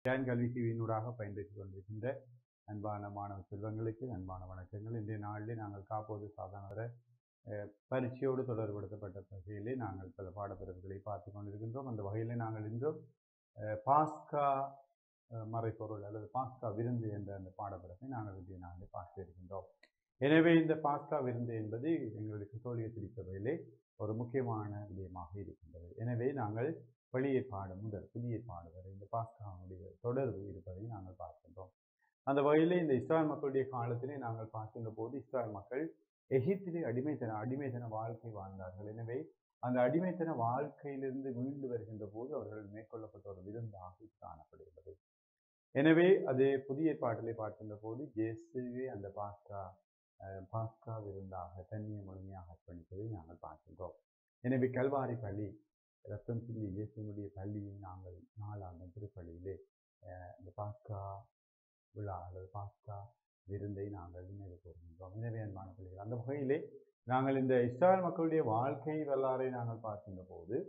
Can கல்வி டிவியினூடாக பயன்பெற்றுக் கொண்டிருக்கின்ற அன்பான மாணவ செல்வங்களுக்கு அன்பான வணக்கங்கள் இன்றைய நாளிலே நாங்கள் காப்போது சாதாரண அஹ், பரீட்சையோடு தொடர்படுத்தப்பட்ட வகையிலே நாங்கள் பல பாடப்பிரிவுகளை பார்த்து கொண்டிருக்கின்றோம் அந்த வகையிலே நாங்கள் இன்றும் அஹ், பாஸ்கா அஹ், மறைப்பொருள் அல்லது பாஸ்கா விருந்து என்ற அந்த பாடப்பிரிவை நாங்கள் இன்றைய நாளிலே பார்க்க இருக்கின்றோம் எனவே இந்த பாஸ்கா விருந்து என்பது எங்களுடைய கத்தோலிக்க திருச்சபையிலே ஒரு முக்கியமான விடயமாக இருக்கின்றது எனவே நாங்கள் பழைய பாடு முதல் புதிய பாடு வரை இந்த பாஸ்காவுடைய தொடர்பு இருப்பதை நாங்கள் பார்க்கின்றோம் அந்த வகையிலே இந்த இஸ்ராயல் மக்களுடைய காலத்திலே நாங்கள் பார்க்கின்ற போது இஸ்ராயல் மக்கள் எகிப்திலே அடிமைத்தன அடிமைத்தன வாழ்க்கை வாழ்ந்தார்கள் எனவே அந்த அடிமைத்தன வாழ்க்கையிலிருந்து மீண்டு வருகின்ற போது அவர்கள் மேற்கொள்ளப்பட்ட ஒரு விருந்தாக இது காணப்படுகிறது எனவே அது புதிய பாட்டிலே பார்க்கின்ற போது இயேசுவே அந்த பாஸ்கா அஹ், பாஸ்கா விருந்தாக தண்ணியை முழுமையாக அர்ப்பணிப்பதை நாங்கள் பார்க்கின்றோம் எனவே கல்வாரி பள்ளி ரத்தம் சிந்தி இயேசுனுடைய பள்ளியை நாங்கள் நாளாந்த திருப்பள்ளியிலே அஹ், இந்த பாஸ்கா விழா அல்லது பாஸ்கா விருந்தை நாங்கள் நினைவு கூறுகின்றோம் எனவே அன்பான பிள்ளைகள் அந்த வகையிலே நாங்கள் இந்த இஸ்ராயல் மக்களுடைய வாழ்க்கை வரலாறை நாங்கள் பார்க்கின்ற போது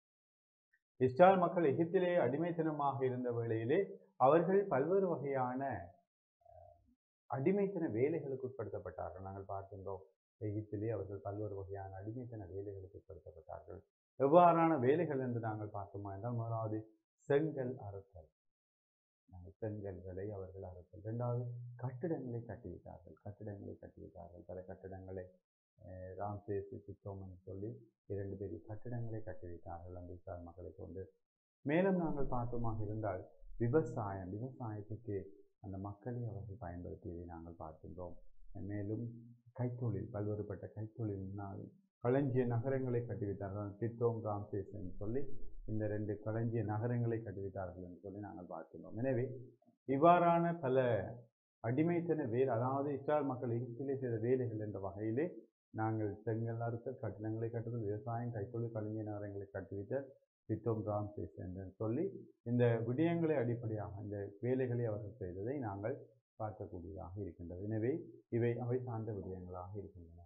இஸ்ராயல் மக்கள் எகிப்திலே அடிமைத்தனமாக இருந்த வேளையிலே அவர்கள் பல்வேறு வகையான அஹ், அடிமைத்தன வேலைகளுக்கு உட்படுத்தப்பட்டார்கள் நாங்கள் பார்க்கின்றோம் எகிப்திலே அவர்கள் பல்வேறு வகையான அடிமைத்தன வேலைகளுக்கு உட்படுத்தப்பட்டார்கள் எவ்வாறான வேலைகள் என்று நாங்கள் பார்த்தோமா என்றால் முதலாவது செங்கல் அறுத்தல் நாங்கள் செங்கல்களை அவர்கள் அறுத்தல் இரண்டாவது கட்டிடங்களை கட்டிவிட்டார்கள் கட்டிடங்களை கட்டிவிட்டார்கள் பல கட்டிடங்களை அஹ், ராம்சேஸ் சித்தோம் என்று சொல்லி இரண்டு பெரிய கட்டிடங்களை கட்டிவிட்டார்கள் அந்த இஸ்ராயல் மக்களை கொண்டு மேலும் நாங்கள் பார்த்தோமாக இருந்தால் விவசாயம் விவசாயத்துக்கு அந்த மக்களை அவர்கள் பயன்படுத்தியதை நாங்கள் பார்க்கின்றோம் மேலும் கைத்தொழில் பல்வேறுபட்ட கைத்தொழிலினால் களஞ்சிய நகரங்களை கட்டிவிட்டார்கள் பித்தோம் ராம்சேஸ் என்று சொல்லி இந்த ரெண்டு களஞ்சிய நகரங்களை கட்டிவிட்டார்கள் என்று சொல்லி நாங்கள் பார்க்கின்றோம் எனவே இவ்வாறான பல அடிமைத்தன வேலை அதாவது இஸ்ராயல் மக்கள் எகிப்திலே செய்த வேலைகள் என்ற வகையிலே நாங்கள் செங்கல் அறுத்தல் கட்டிடங்களை கட்டுதல் விவசாயம் கைத்தொழில் களஞ்சிய நகரங்களை கட்டிவிட்டல் பித்தோம் ராம்சேஸ் என்று சொல்லி இந்த விடயங்களை அடிப்படையாக இந்த வேலைகளை அவர்கள் செய்ததை நாங்கள் பார்க்கக்கூடியதாக இருக்கின்றது எனவே இவை அவை சார்ந்த விடயங்களாக இருக்கின்றன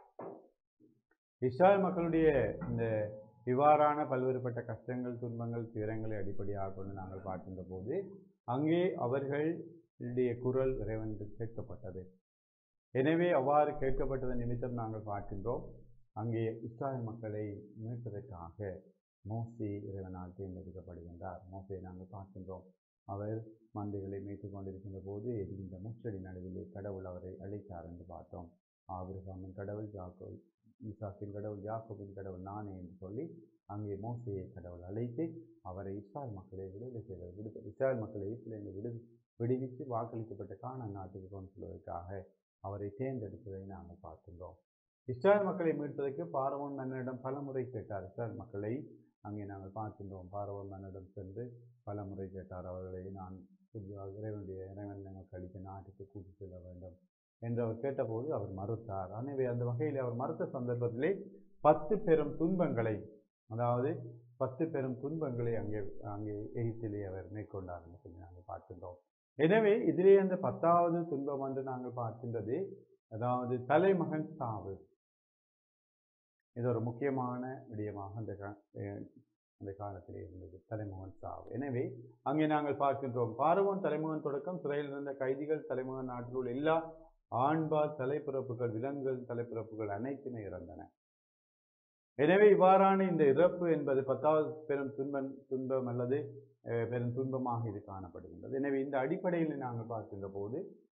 இஸ்ராயல் மக்களுடைய இந்த இவ்வாறான பல்வேறுபட்ட கஷ்டங்கள் துன்பங்கள் துயரங்களை அடிப்படையாக கொண்டு நாங்கள் பார்க்கின்ற போது அங்கே அவர்களுடைய குரல் இறைவனுக்கு கேட்கப்பட்டது எனவே அவ்வாறு கேட்கப்பட்டதன் நிமித்தம் நாங்கள் பார்க்கின்றோம் அங்கே இஸ்ராயல் மக்களை மீட்பதற்காக மோசே இறைவனால் தேர்ந்தெடுக்கப்படுகின்றார் மோசையை நாங்கள் பார்க்கின்றோம் அவர் மந்தைகளை மீட்டுக் கொண்டிருக்கின்ற போது இந்த முச்சடி நடுவிலே கடவுள் அவரை அழைத்தார் என்று பார்த்தோம் ஆபிரகாமின் கடவுள் யாக்கோ ஈசாக்கின் கடவுள் யாக்கோபின் கடவுள் நானே என்று சொல்லி அங்கே மோசையை கடவுள் அழைத்து அவரை இஸ்ராயல் மக்களை விடுதலை செய்வது விடு இஸ்ராயல் மக்களை இஸ்ரேலில் விடு விடுவித்து வாக்களிக்கப்பட்ட கானான் நாட்டுக்கு கொண்டு செல்வதற்காக அவரை தேர்ந்தெடுத்ததை நாங்கள் பார்க்கின்றோம் இஸ்ராயல் மக்களை மீட்பதற்கு பார்வோன் மன்னனிடம் பல முறை கேட்டார் இஸ்ராயல் மக்களை அங்கே நாங்கள் பார்க்கின்றோம் பார்வோன் மன்னனிடம் சென்று பல முறை கேட்டார் அவர்களை நான் புதிதாக இறைவனுடைய இறைவன் நமக்கு அளித்த நாட்டுக்கு கூட்டி செல்ல வேண்டும் என்று அவர் கேட்டபோது அவர் மறுத்தார் எனவே அந்த வகையில் அவர் மறுத்த சந்தர்ப்பத்திலே பத்து பெரும் துன்பங்களை அதாவது பத்து பெரும் துன்பங்களை அங்கே அங்கே எகிப்திலே அவர் மேற்கொண்டார் என்று சொல்லி நாங்கள் பார்க்கின்றோம் எனவே இதிலே அந்த பத்தாவது துன்பம் என்று நாங்கள் பார்க்கின்றது அதாவது தலைமகன் சாவு இது ஒரு முக்கியமான விடயமாக அந்த கா- அஹ் அந்த காலத்திலே இருந்தது தலைமகன் சாவு எனவே அங்கே நாங்கள் பார்க்கின்றோம் பார்வோன் தலைமகன் தொடக்கம் சிறையில் இருந்த கைதிகள் தலைமகன் நாட்டில் உள்ள எல்லா ஆண்பால் தலைப்பிறப்புகள் விலங்குகள் தலைப்பிறப்புகள் அனைத்துமே இறந்தன எனவே இவ்வாறான இந்த இறப்பு என்பது பத்தாவது பெரும் துன்பம் துன்பம் அல்லது அஹ், பெரும் துன்பமாக இது காணப்படுகின்றது எனவே இந்த அடிப்படையில் நாங்கள் பார்க்கின்ற போது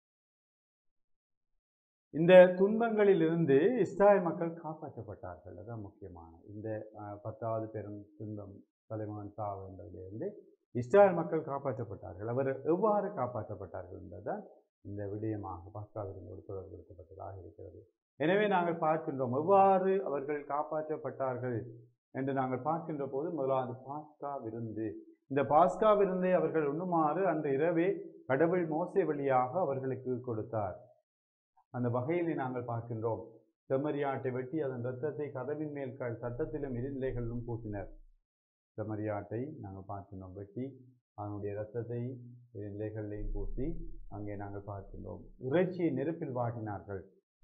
இந்த துன்பங்களிலிருந்து இஸ்ராயல் மக்கள் காப்பாற்றப்பட்டார்கள் அதான் முக்கியமான இந்த அஹ், பத்தாவது பெரும் துன்பம் தலைமகன் சாவு என்பதிலிருந்து இஸ்ராயல் மக்கள் காப்பாற்றப்பட்டார்கள் அவர் எவ்வாறு காப்பாற்றப்பட்டார்கள் என்பதுதான் இந்த விடயமாக பாஸ்காவிலிருந்து தொடர்புபடுத்தப்பட்டதாக இருக்கிறது எனவே நாங்கள் பார்க்கின்றோம் எவ்வாறு அவர்கள் காப்பாற்றப்பட்டார்கள் என்று நாங்கள் பார்க்கின்ற போது முதலாவது பாஸ்கா விருந்து இந்த பாஸ்கா விருந்தை அவர்கள் உண்ணுமாறு அந்த இரவே கடவுள் மோசே வழியாக அவர்களுக்கு கொடுத்தார் அந்த வகையிலே நாங்கள் பார்க்கின்றோம் செம்மறியாட்டை வெட்டி அதன் இரத்தத்தை கதவின் மேல் க- சட்டத்திலும் இருநிலைகளிலும் பூசினர் செம்மறியாட்டை நாங்கள் பார்க்கின்றோம் வெட்டி அதனுடைய இரத்தத்தை இரு நிலைகளிலையும் பூசி அங்கே நாங்கள் பார்க்கின்றோம் இறைச்சியை நெருப்பில் வாட்டினார்கள்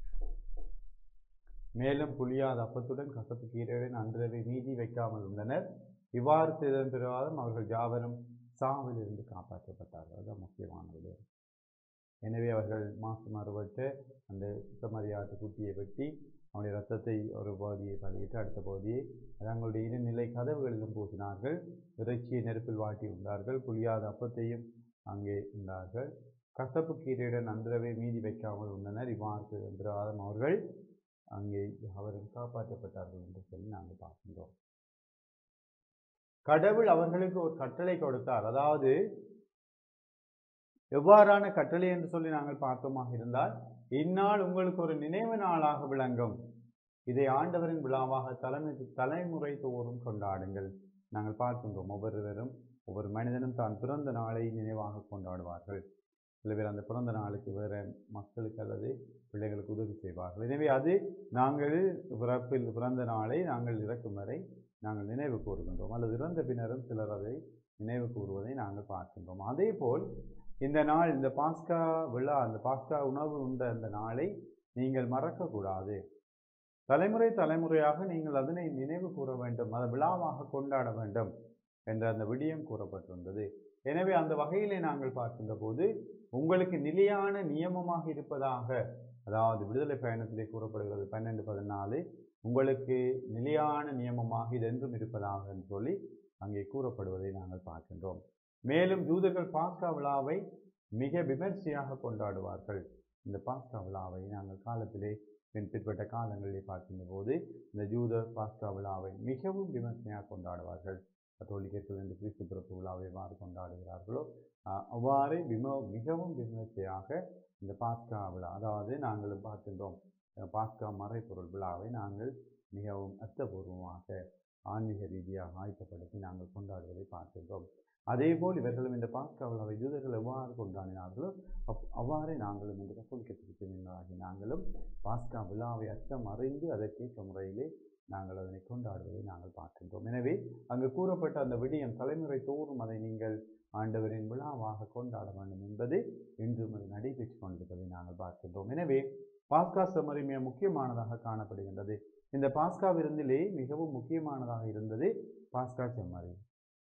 மேலும் புளியாத அப்பத்துடன் கசப்பு கீரையுடன் அன்றவை மீதி வைக்காமல் உள்ளனர் இவ்வாறு செய்ததன் பிரகாரம் அவர்கள் யாவரும் சாவிலிருந்து காப்பாற்றப்பட்டார்கள் அதுதான் முக்கியமான விடயம் எனவே அவர்கள் மாசு மறுபட்டு அந்த சுத்தமரியாட்டு குட்டியை வெட்டி அவனுடைய ரத்தத்தை ஒரு பகுதியை பலியிட்டு அடுத்த பகுதியை தங்களுடைய இருநிலை கதவுகளிலும் பூசினார்கள் இறைச்சியை நெருப்பில் வாட்டி உண்டார்கள் புளியாத அப்பத்தையும் அங்கே உண்டார்கள் கசப்பு கீரையுடன் அன்றவே மீதி வைக்காமல் உண்டனர் இவ்வாறு எந்திரவாதம் அவர்கள் அங்கே அவர்கள் காப்பாற்றப்பட்டார்கள் என்று சொல்லி நாங்கள் பார்க்கின்றோம் கடவுள் அவர்களுக்கு ஒரு கட்டளை கொடுத்தார் அதாவது எவ்வாறான கட்டளை என்று சொல்லி நாங்கள் பார்த்தோமாக இருந்தால் இந்நாள் உங்களுக்கு ஒரு நினைவு நாளாக விளங்கும் இதை ஆண்டவரின் விழாவாக தலைமை தலைமுறை தோறும் கொண்டாடுங்கள் நாங்கள் பார்க்கின்றோம் ஒவ்வொருவரும் ஒவ்வொரு மனிதனும் தான் பிறந்த நாளை நினைவாக கொண்டாடுவார்கள் சில பேர் அந்த பிறந்த நாளுக்கு வேறு மக்களுக்கு அல்லது பிள்ளைகளுக்கு உதவி செய்வார்கள் எனவே அது நாங்கள் பிறப்பில் பிறந்த நாளை நாங்கள் இறக்கும் வரை நாங்கள் நினைவு கூறுகின்றோம் அல்லது இறந்த பின்னரும் சிலர் அதை நினைவு கூறுவதை நாங்கள் பார்க்கின்றோம் அதே போல் இந்த நாள் இந்த பாஸ்கா விழா அந்த பாஸ்கா உணவு உண்ட அந்த நாளை நீங்கள் மறக்கக்கூடாது தலைமுறை தலைமுறையாக நீங்கள் அதனை நினைவு கூற வேண்டும் அதை விழாவாக கொண்டாட வேண்டும் என்ற அந்த விடியம் கூறப்பட்டிருந்தது எனவே அந்த வகையிலே நாங்கள் பார்க்கின்ற போது உங்களுக்கு நிலையான நியமமாக இருப்பதாக அதாவது விடுதலை பயணத்திலே கூறப்படுகிறது பன்னெண்டு பதினாலு உங்களுக்கு நிலையான நியமமாக இதென்றும் இருப்பதாக என்று சொல்லி அங்கே கூறப்படுவதை நாங்கள் பார்க்கின்றோம் மேலும் ஜூதர்கள் பாஸ்கா விழாவை மிக விமர்சையாக கொண்டாடுவார்கள் இந்த பாஸ்கா விழாவை நாங்கள் காலத்திலே பின் பிற்பட்ட காலங்களிலே பார்க்கின்ற போது இந்த ஜூத பாஸ்கா விழாவை மிகவும் விமர்சையாக கொண்டாடுவார்கள் கத்தோலிக்கர்கள் இந்த கிறிஸ்து பிறப்பு விழாவை எவ்வாறு கொண்டாடுகிறார்களோ ஆஹ் அவ்வாறு விம மிகவும் விமர்சையாக இந்த பாஸ்கா விழா அதாவது நாங்களும் பார்க்கின்றோம் அஹ் பாஸ்கா மறைப்பொருள் விழாவை நாங்கள் மிகவும் அர்த்தபூர்வமாக ஆன்மீக ரீதியாக ஆயத்தப்படுத்தி நாங்கள் கொண்டாடுவதை பார்க்கின்றோம் அதேபோல் இவர்களும் இந்த பாஸ்கா விழாவை யூதர்கள் எவ்வாறு கொண்டாடினார்களோ அப் அவ்வாறே நாங்களும் இந்த கத்தோலிக்க திருப்பினராகி நாங்களும் பாஸ்கா விழாவை அர்த்தம் அறிந்து அதற்கேற்ற முறையிலே நாங்கள் அதனை கொண்டாடுவதை நாங்கள் பார்க்கின்றோம் எனவே அங்கு கூறப்பட்ட அந்த விடயம் தலைமுறை தோறும் அதை நீங்கள் ஆண்டவரின் விழாவாக கொண்டாட வேண்டும் என்பது இன்றும் அது நடைபெற்று கொண்டிருப்பதை நாங்கள் பார்க்கின்றோம் எனவே பாஸ்கா செம்மறி மிக முக்கியமானதாக காணப்படுகின்றது இந்த பாஸ்கா விருந்திலே மிகவும் முக்கியமானதாக இருந்தது பாஸ்கா செம்மறி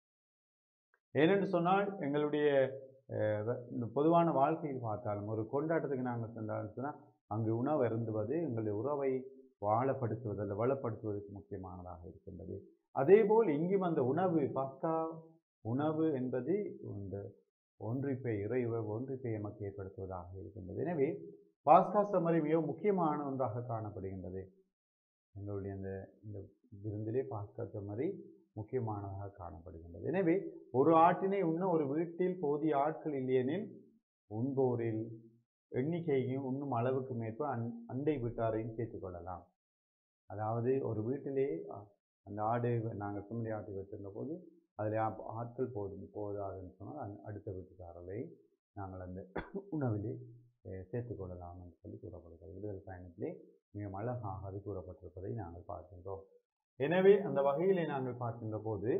ஏனென்று சொன்னால் எங்களுடைய அஹ், வ- இந்த பொதுவான வாழ்க்கையில் பார்த்தாலும் ஒரு கொண்டாட்டத்துக்கு நாங்கள் சென்றாலும் சொன்னால் அங்கு உணவு அருந்துவது எங்களுடைய உறவை வாழப்படுத்துவது அல்ல வளப்படுத்துவதற்கு முக்கியமானதாக இருக்கின்றது அதேபோல் இங்கும் அந்த உணவு பாஸ்கா உணவு என்பது இந்த ஒன்றிப்பை இறை உறவு ஒன்றிப்பை எமக்கு ஏற்படுத்துவதாக இருக்கின்றது எனவே பாஸ்கா சமரி மிக முக்கியமான ஒன்றாக காணப்படுகின்றது எங்களுடைய இந்த இந்த விருந்திலே பாஸ்கா சமரி முக்கியமானதாக காணப்படுகின்றது எனவே ஒரு ஆட்டினை உண்ண ஒரு வீட்டில் போதிய ஆட்கள் இல்லையெனில் உண்போரில் எண்ணிக்கையும் உண்ணும் அளவுக்கு மேற்ப அன் அண்டை வீட்டாரையும் சேர்த்துக்கொள்ளலாம் அதாவது ஒரு வீட்டிலே அ- அந்த ஆடு நாங்கள் சுமதி ஆட்டை வச்சிருந்த போது அதில் ஆட்கள் போதும் போதாதுன்னு சொன்னால் அந்த அடுத்த வீட்டுக்காரரை நாங்கள் அந்த உணவிலே அஹ், சேர்த்துக்கொள்ளலாம் என்று சொல்லி கூறப்படுகிறது விடுதலை பயணத்திலே மிக அழகாக அது கூறப்பட்டிருப்பதை நாங்கள் பார்க்கின்றோம் எனவே அந்த வகையிலே நாங்கள் பார்க்கின்ற போது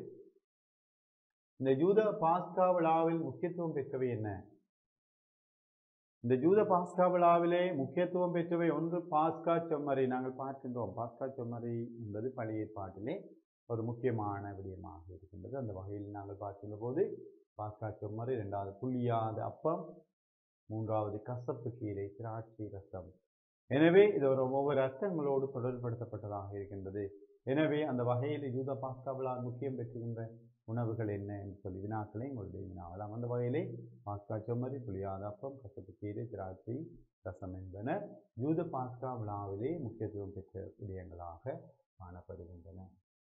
இந்த யூத பாஸ்கா விழாவில் முக்கியத்துவம் பெற்றவை என்ன இந்த ஜூத பாஸ்கா விழாவிலே முக்கியத்துவம் பெற்றவை ஒன்று பாஸ்கா செம்மறி நாங்கள் பார்க்கின்றோம் பாஸ்கா செம்மறி என்பது பழைய ஏற்பாட்டிலே ஒரு முக்கியமான விடயமாக இருக்கின்றது அந்த வகையில் நாங்கள் பார்க்கின்ற போது பாஸ்கா செம்மறி இரண்டாவது புளியாத அப்பம் மூன்றாவது கசப்பு கீரை திராட்சை ரசம் எனவே இது ஒரு ஒவ்வொரு அர்த்தங்களோடு தொடர்படுத்தப்பட்டதாக இருக்கின்றது எனவே அந்த வகையில் யூத பாஸ்கா விழா முக்கியம் பெற்றுகின்ற உணவுகள் என்ன என்று சொல்லி வினாக்களை உங்களுடைய வினாவலாம் அந்த வகையிலே பாஸ்கா செம்மறி புளியாத அப்பம் கசப்பு கீரை திராட்சை ரசம் என்பன யூத பாஸ்கா விழாவிலே முக்கியத்துவம் பெற்ற விடயங்களாக காணப்படுகின்றன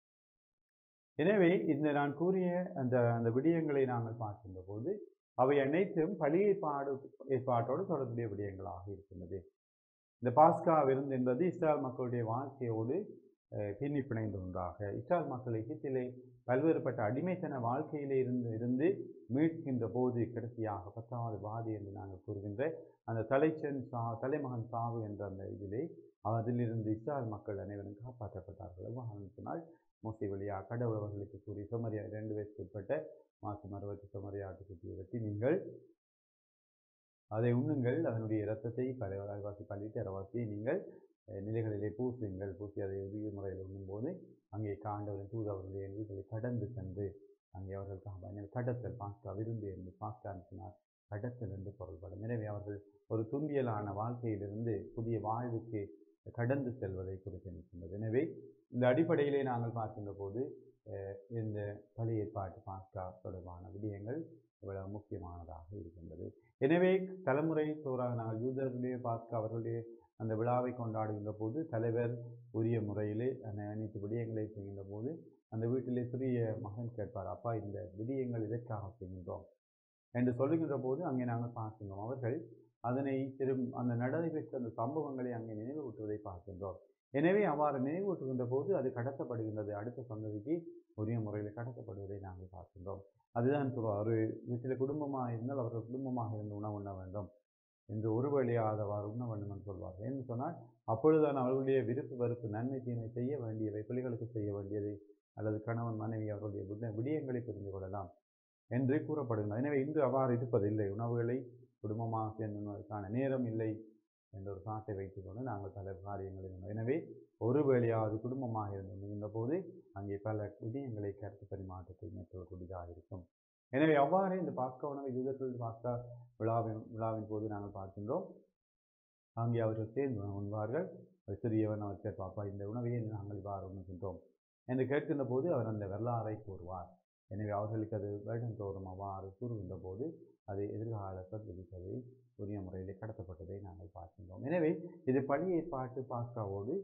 எனவே இந்த நான் கூறிய அந்த அந்த விடயங்களை நாங்கள் பார்க்கின்ற போது அவை அனைத்தும் பழி ஏற்பாடு ஏற்பாட்டோடு தொடர்புடைய விடயங்களாக இருக்கின்றது இந்த பாஸ்கா விருந்து என்பது இஸ்ராயல் மக்களுடைய வாழ்க்கையோடு அஹ், பின்னி பிணைந்த ஒன்றாக இஸ்ராயல் மக்கள் எகிப்திலே பல்வேறுபட்ட அடிமைத்தன வாழ்க்கையிலே இருந்து இருந்து மீட்கின்ற போது கடைசியாக பத்தாவது வாதி என்று நாங்கள் கூறுகின்ற அந்த தலைச்சன் சா தலைமகன் சாவு என்ற அந்த இதிலே அதிலிருந்து இஸ்ராயல் மக்கள் அனைவரும் காப்பாற்றப்பட்டார்கள் எவ்வாறு சொன்னால் மோசை வழியா கடவுள் அவர்களுக்கு கூறி சுமரியா இரண்டு வயசுக்கு உட்பட்ட மாசம் அறுபத்தி சுமரியா ஆட்டுக்குட்டியை வெட்டி நீங்கள் அதை உண்ணுங்கள் அதனுடைய இரத்தத்தை பல அரைவாசி பள்ளிட்டு அரைவாசியை நீங்கள் அஹ், நிலைகளிலே பூசுங்கள் பூசி அதை உரிய முறையில் உண்ணும்போது அங்கே காண்டவரின் தூது அவர்களுடைய வீடுகளை கடந்து சென்று அங்கே அவர்களுக்காக பயணம் கடத்தல் பாஸ்கா விருந்து என்று பாஸ்கா அனுப்பினார் கடத்தல் என்று பொருள்படும் எனவே அவர்கள் ஒரு துன்பியலான வாழ்க்கையிலிருந்து புதிய வாழ்வுக்கு கடந்து செல்வதை குறிக்கின்றது எனவே இந்த அடிப்படையிலே நாங்கள் பார்க்கின்ற போது அஹ், இந்த பழைய ஏற்பாட்டு பாஸ்கா தொடர்பான விடயங்கள் இவ்வளவு முக்கியமானதாக இருக்கின்றது எனவே தலைமுறை தோறாக நாங்கள் யூதர்களுடைய பாஸ்கா அவர்களுடைய அந்த விழாவை கொண்டாடுகின்ற போது தலைவர் உரிய முறையிலே அந்த அனைத்து விடயங்களை செய்கின்ற போது அந்த வீட்டிலே சிறிய மகன் கேட்பார் அப்பா இந்த விடயங்கள் இதற்காக செய்கின்றோம் என்று சொல்லுகின்ற போது அங்கே நாங்கள் பார்க்கின்றோம் அவர்கள் அதனை திரும் அந்த நடைபெற்ற அந்த சம்பவங்களை அங்கே நினைவூட்டுவதை பார்க்கின்றோம் எனவே அவ்வாறு நினைவூட்டுகின்ற போது அது கடத்தப்படுகின்றது அடுத்த சந்ததிக்கு உரிய முறையில் கடத்தப்படுவதை நாங்கள் பார்க்கின்றோம் அதுதான் சொல்லுவார் ஒரு வீட்டில் குடும்பமாக இருந்தால் அவர்கள் குடும்பமாக இருந்து உணவு உண்ண வேண்டும் என்று ஒரு வழியாதவாறு உண்ண வேண்டும் என்று சொல்வார்கள் என்று சொன்னால் அப்பொழுதுதான் அவர்களுடைய விருப்பு வெறுப்பு நன்மை தீமை செய்ய வேண்டியவை பிள்ளைகளுக்கு செய்ய வேண்டியது அல்லது கணவன் மனைவி அவர்களுடைய விட- விடயங்களை புரிந்து கொள்ளலாம் என்று கூறப்படுகிறது எனவே இன்று அவ்வாறு இருப்பதில்லை உணவுகளை குடும்பமாக சேர்ந்ததற்கான நேரம் இல்லை என்ற ஒரு சாட்டை வைத்துக்கொண்டு நாங்கள் பல காரியங்களை உண்டு. எனவே ஒரு வேளையாவது குடும்பமாக இருந்த போது அங்கே பல விடயங்களை கருத்து பரிமாற்றத்தில் மேற்கொள்ளக்கூடியதாக இருக்கும் எனவே அவ்வாறே இந்த பாஸ்கா உணவை யூதர்கள் பாஸ்கா விழாவின் விழாவின் போது நாங்கள் பார்க்கின்றோம் அங்கே அவர்கள் சேர்ந்து உண்பார்கள் ஒரு சிறியவன் அவர் கேட்பார் "அப்பா, இந்த உணவையே நாங்கள் இவ்வாறு உண்ணுகின்றோம் என்று கேட்கின்ற போது அவர் அந்த வரலாறை கூறுவார் எனவே அவர்களுக்கு அது வருடந்தோறும் அவ்வாறு கூறுகின்ற போது அது எதிர்கால சந்ததிகளை உரிய முறையில் கடத்தப்பட்டதை நாங்கள் பார்க்கின்றோம் எனவே இது பழைய ஏற்பாட்டு பாஸ்காவோடு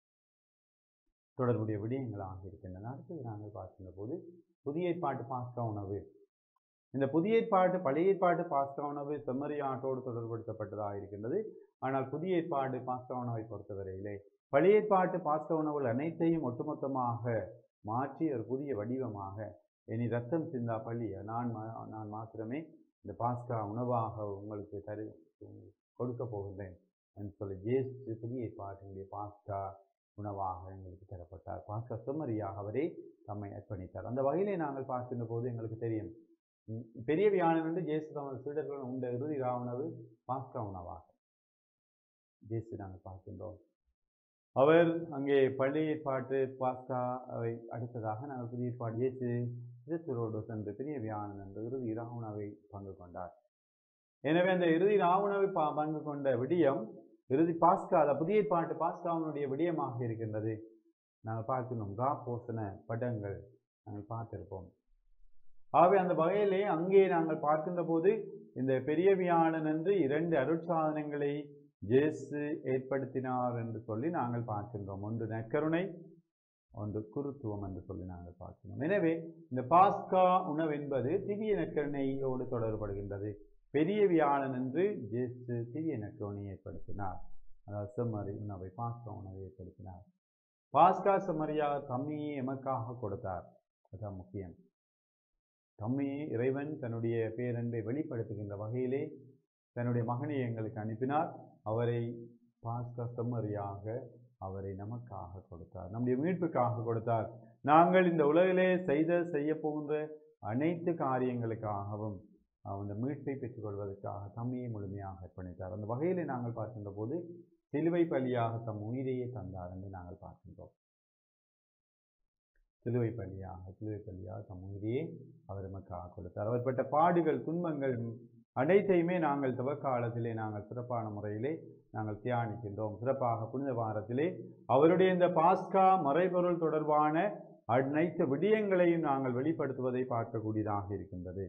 தொடர்புடைய விடயங்களாக இருக்கின்றன அடுத்தது நாங்கள் பார்க்கின்ற போது புதிய ஏற்பாட்டு பாஸ்கா உணவு இந்த புதிய ஏற்பாட்டு பழைய ஏற்பாட்டு பாஸ்கா உணவு செம்மறியாட்டோடு தொடர்படுத்தப்பட்டதாக இருக்கின்றது ஆனால் புதிய ஏற்பாடு பாஸ்கா உணவை பொறுத்தவரையிலே பழைய ஏற்பாட்டு பாஸ்கா உணவுகள் அனைத்தையும் ஒட்டுமொத்தமாக மாற்றி ஒரு புதிய வடிவமாக இனி ரத்தம் சிந்தா பள்ளி நான் மா- நான் மாத்திரமே இந்த பாஸ்கா உணவாக உங்களுக்கு தரு கொடுக்க போகின்றேன் என்று சொல்லி ஜேசு புதிய ஏற்பாட்டினுடைய பாஸ்கா உணவாக எங்களுக்கு தரப்பட்டார் பாஸ்கா செம்மறியாக அவரே தம்மை அர்ப்பணித்தார் அந்த வகையிலே நாங்கள் பார்க்கின்ற போது எங்களுக்கு தெரியும் ம், பெரிய வியாழன் வந்து ஜேசு தமது சீடர்கள் உண்ட இறுதி உணவு பாஸ்கா உணவாக ஜேசு நாங்கள் பார்க்கின்றோம் அவர் அங்கே பழைய ஏற்பாட்டு பாஸ்கா அவை அடுத்ததாக நாங்கள் புதிய ஏற்பாடு இயேசு திருத்துரோடு சென்று பெரிய வியாழன் என்ற இறுதி உணவை பங்கு கொண்டார் எனவே அந்த இறுதி ராவுணவை பா பங்கு கொண்ட விடியம் இறுதி பாஸ்கா அந்த புதிய ஏற்பாட்டு பாஸ்காவினுடைய விடியமாக இருக்கின்றது நாங்கள் பார்க்கணும் ரா போசன படங்கள் நாங்கள் பார்த்திருப்போம் ஆகவே அந்த வகையிலே அங்கே நாங்கள் பார்க்கின்ற போது இந்த பெரிய வியாழன் என்று இரண்டு அருட்சாதனங்களை இயேசு ஏற்படுத்தினார் என்று சொல்லி நாங்கள் பார்க்கின்றோம் ஒன்று நற்கருணை ஒன்று குருத்துவம் என்று சொல்லி நாங்கள் பார்க்கிறோம் எனவே இந்த பாஸ்கா உணவு என்பது திவ்ய நற்கருணையோடு தொடர்படுகின்றது பெரிய வியாழன் என்று இயேசு திவ்ய நற்கருணையை ஏற்படுத்தினார் அதாவது செம்மறி உணவை பாஸ்கா உணவை ஏற்படுத்தினார் பாஸ்கா செம்மறியா தம்மையே எமக்காக கொடுத்தார் அதுதான் முக்கியம் தம்மையே இறைவன் தன்னுடைய பேரன்பை வெளிப்படுத்துகின்ற வகையிலே தன்னுடைய மகனை எங்களுக்கு அனுப்பினார் அவரை பாஸ்கா செம்மறியாக அவரை நமக்காக கொடுத்தார் நம்முடைய மீட்புக்காக கொடுத்தார் நாங்கள் இந்த உலகிலே செய்த செய்ய போகின்ற அனைத்து காரியங்களுக்காகவும் அந்த மீட்பை பெற்றுக்கொள்வதற்காக தம்மையை முழுமையாக அர்ப்பணித்தார் அந்த வகையிலே நாங்கள் பார்க்கின்ற போது சிலுவை பலியாக தம் உயிரையே தந்தார் என்று நாங்கள் பார்க்கின்றோம் சிலுவை பலியாக சிலுவை பலியாக தம் உயிரையே அவர் நமக்காக கொடுத்தார் அவர்பட்ட பாடுகள் துன்பங்கள் அனைத்தையுமே நாங்கள் துவக்காலத்திலே நாங்கள் சிறப்பான முறையிலே நாங்கள் தியானிக்கின்றோம் சிறப்பாக புனித வாரத்திலே அவருடைய இந்த பாஸ்கா மறைபொருள் தொடர்பான அனைத்து விடயங்களையும் நாங்கள் வெளிப்படுத்துவதை பார்க்கக்கூடியதாக இருக்கின்றது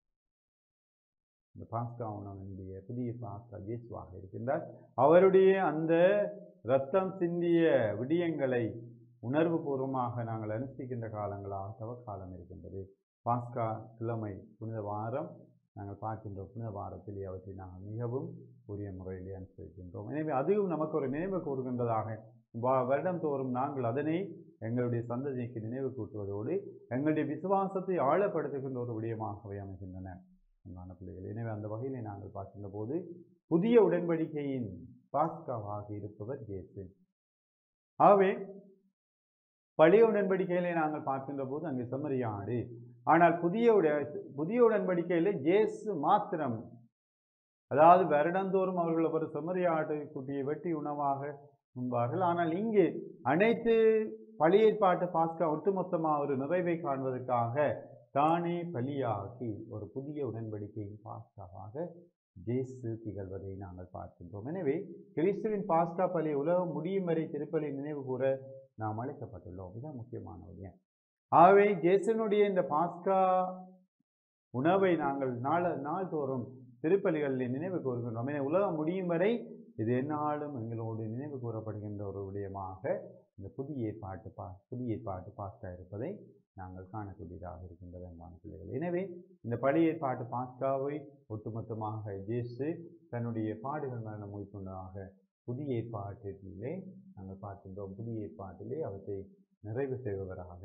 இந்த பாஸ்கா உணவனுடைய புதிய பாஸ்கா இயேசுவாக இருக்கின்றார் அவருடைய அந்த இரத்தம் சிந்திய விடயங்களை உணர்வு பூர்வமாக நாங்கள் அனுஷ்டிக்கின்ற காலங்களாக தவக்காலம் இருக்கின்றது பாஸ்கா கிழமை புனித வாரம் நாங்கள் பார்க்கின்ற புனித வாரத்திலே அவற்றை நாங்கள் மிகவும் உரிய முறையிலே அனுசரிக்கின்றோம் எனவே அதுவும் நமக்கு ஒரு நினைவு கூறுகின்றதாக வா- வருடந்தோறும் நாங்கள் அதனை எங்களுடைய சந்ததிக்கு நினைவு கூட்டுவதோடு எங்களுடைய விசுவாசத்தை ஆழப்படுத்துகின்ற ஒரு விடயமாகவே அமைகின்றன அன்பான பிள்ளைகள் எனவே அந்த வகையிலே நாங்கள் பார்க்கின்ற போது புதிய உடன்படிக்கையின் பாஸ்காவாக இருப்பவர் இயேசு ஆகவே பழைய உடன்படிக்கையிலே நாங்கள் பார்க்கின்ற போது அங்கே செம்மறியாடு ஆனால் புதிய உட புதிய உடன்படிக்கையிலே இயேசு மாத்திரம் அதாவது வருடந்தோறும் அவர்கள் ஒரு செம்மறியாடு குட்டியை வெட்டி உணவாக உண்பார்கள் ஆனால் இங்கே அனைத்து பழைய ஏற்பாட்டு பாஸ்கா ஒட்டுமொத்தமாக ஒரு நிறைவை காண்பதற்காக தானே பலியாகி ஒரு புதிய உடன்படிக்கையின் பாஸ்காவாக ஜேசு திகழ்வதை நாங்கள் பார்க்கின்றோம் எனவே கிறிஸ்துவின் பாஸ்கா பலி உலகம் முடியும் வரை திருப்பலி நினைவு கூற நாம் அழைக்கப்பட்டுள்ளோம் இதுதான் முக்கியமான விடயம் ஆகவே ஜேசனுடைய இந்த பாஸ்கா உணவை நாங்கள் நாள நாள்தோறும் திருப்பலிகளில் நினைவு கூறுகின்றோம் எனவே உலகம் முடியும் வரை இது எந்நாளும் எங்களோடு நினைவு கூறப்படுகின்ற ஒரு விடயமாக இந்த புதிய ஏற்பாட்டு பா புதிய ஏற்பாட்டு பாஸ்கா இருப்பதை நாங்கள் காணக்கூடியதாக இருக்கின்றது அன்பான பிள்ளைகள் எனவே இந்த பழைய ஏற்பாட்டு பாஸ்காவை ஒட்டுமொத்தமாக ஜேசு தன்னுடைய பாடுகள் மரணம் உயிர்கொண்டதாக புதிய ஏற்பாட்டிலே நாங்கள் பார்க்கின்றோம் புதிய ஏற்பாட்டிலே அவற்றை நிறைவு செய்பவராக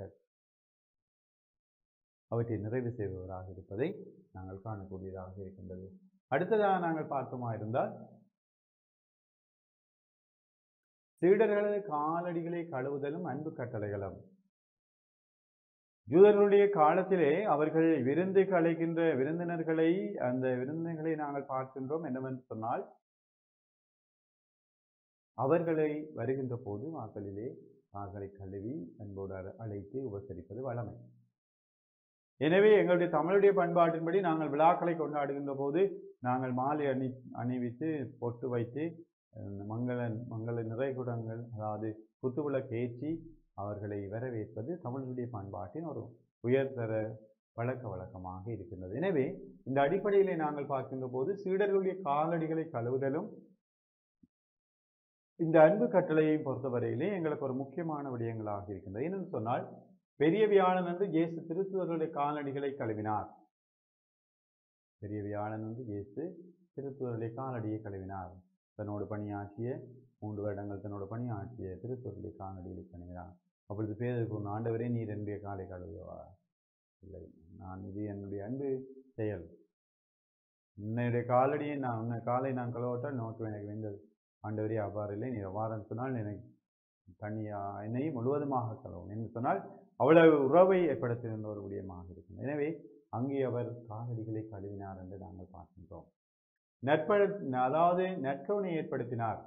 அவற்றை நிறைவு செய்பவராக இருப்பதை நாங்கள் காணக்கூடியதாக இருக்கின்றது அடுத்ததாக நாங்கள் பார்த்தோமா இருந்தால் சீடர்களது காலடிகளை கழுவுதலும் அன்பு கட்டளைகளும் யூதர்களுடைய காலத்திலே அவர்கள் விருந்து கலைக்கின்ற விருந்தினர்களை அந்த விருந்தினர்களை நாங்கள் பார்க்கின்றோம் என்னவென்று சொன்னால் அவர்களை வருகின்ற போது வாசலிலே கால்களை கழுவி அன்போடு அழ- அழைத்து உபசரிப்பது வழமை எனவே எங்களுடைய தமிழுடைய பண்பாட்டின்படி நாங்கள் விழாக்களை கொண்டாடுகின்ற போது நாங்கள் மாலை அணி அணிவித்து பொட்டு வைத்து அஹ், மங்கள மங்கள நிறைகுடங்கள் அதாவது குத்துவிளக்கு ஏற்றி அவர்களை வரவேற்பது தமிழுடைய பண்பாட்டின் ஒரு உயர்தர பழக்க வழக்கமாக இருக்கின்றது எனவே இந்த அடிப்படையிலே நாங்கள் பார்க்கின்ற போது சீடர்களுடைய காலடிகளை கழுவுதலும் இந்த அன்பு கட்டளையை பொறுத்தவரையிலே எங்களுக்கு ஒரு முக்கியமான விடயங்களாக இருக்கின்றது என்னென்னு சொன்னால் பெரிய வியாழன் என்று இயேசு திருத்துவர்களுடைய காலடிகளை கழுவினார் பெரிய வியாழன் என்று இயேசு திருத்துவர்களுடைய காலடியை கழுவினார் தன்னோடு பணியாற்றிய மூன்று வருடங்கள் தன்னோடு பணியாற்றிய திருத்துவர்களுடைய காலடிகளை கழுவினார் அப்பொழுது பேதருக்கு ஒரு ஆண்டவரே நீர் என்னுடைய காலை கழுவுவா இல்லை நான் இது என்னுடைய அன்பு செயல் உன்னுடைய காலடியை நான் உன்னை காலை நான் கழுவட்டால் நோக்கு எனக்கு வெந்தது ஆண்டவரே அவ்வாறு இல்லை நீர் அவ்வாறு சொன்னால் எனக்கு தண்ணியா என்னையும் முழுவதுமாக கலவும் என்று சொன்னால் அவ்வளவு உறவை ஏற்படுத்துகின்ற ஒரு விடயமாக இருக்கும் எனவே அங்கே அவர் காலடிகளை கழுவினார் என்று நாங்கள் பார்க்கின்றோம் நற்பழ அதாவது நற்கவனை ஏற்படுத்தினார்